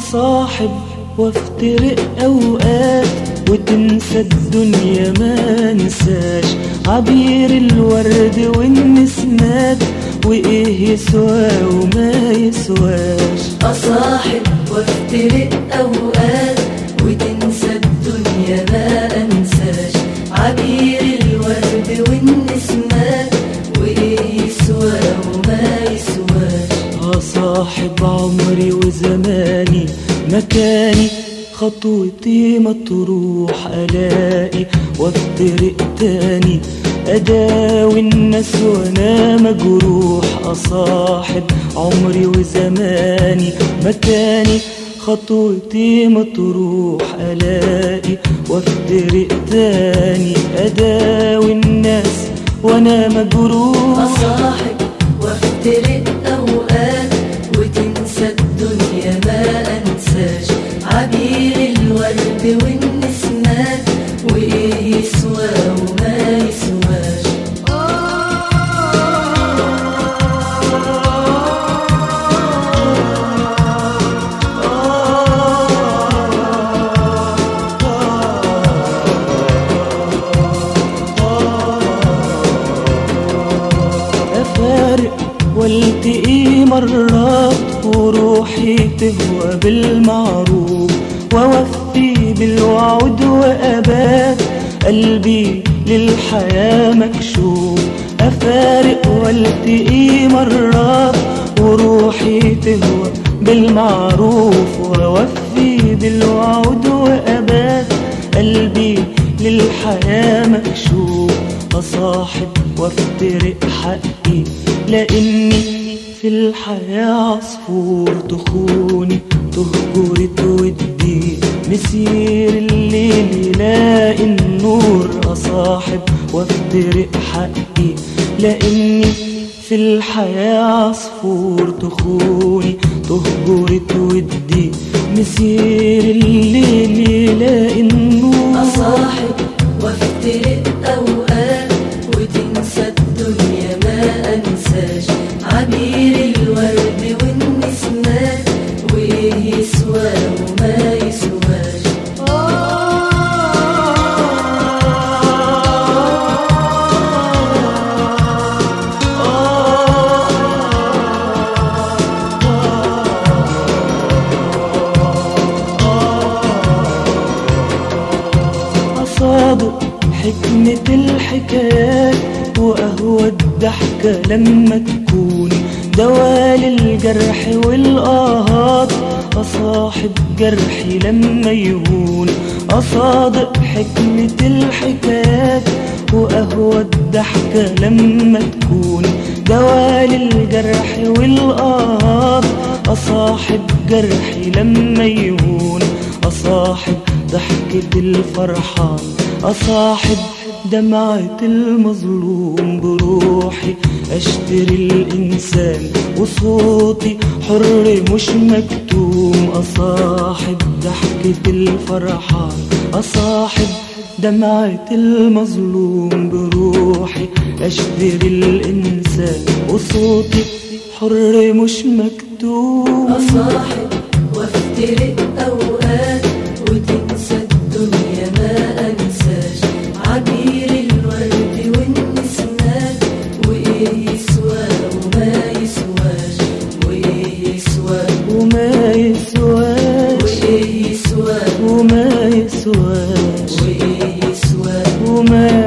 أصاحب وافترق أوقات وتنسى الدنيا ما نساش عبير الورد والنسمات وإيه يسوى وما يسواش أصاحب وافترق أوقات وتنسى الدنيا ما أنساش عبير الورد والنسمات وإيه يسوى وما يسواش أصاحب عمري وزماني مكاني خطوتي ما تروح ألاقي وافترق تاني أداوي الناس وأنا مجروح أصاحب عمري وزماني مكاني خطوتي ما تروح ألاقي وافترق تاني أداوي الناس وأنا مجروح أصاحب وافترق أوقات وتنسى الدنيا ما أنساش عبير الورد والنسمات وإيه يسوى وما يسواش أفارق والتقي مرات وروحي تهوى بالمعروف ووفي بالوعد وأبات قلبي للحياة مكشوف أفارق والتقي مرات وروحي تهوى بالمعروف ووفي بالوعد وأبات قلبي للحياة مكشوف أصاحب وافترق حقي لأني في الحياة عصفور تخوني تهجر تودي مسير الليل يلاقي النور أصاحب وافترق حقي لأني في الحياة عصفور تخوني تهجر تودي مسير الليل يلاقي النور أصاحب وافترق أوقات وتنسى الدنيا ما أنساش عبير الورد والنسمات وإيه يسوى وما يسواش أصادق حكمة الحكايات وأهوى الضحكة لما تكون دوال الجرح والآهات أصاحب جرحي لما يهون أصادق حكمة الحكايات وأهوى الضحكة لما تكون دوال الجرح والآهات أصاحب جرحي لما يهون أصاحب ضحكة الفرحان أصاحب دمعة المظلوم بروحي أشتري الإنسان وصوتي حر مش مكتوم أصاحب ضحكة الفرحان أصاحب دمعة المظلوم بروحي أشتري الإنسان وصوتي حر مش مكتوم أصاحب وافترق أوقات وتنسى الدنيا ما أنساش عبير الورد والنسمات وإيه يسوى وما يسواش وإيه يسوى وما يسواش وإيه يسوى وما يسواش وإيه يسوى وما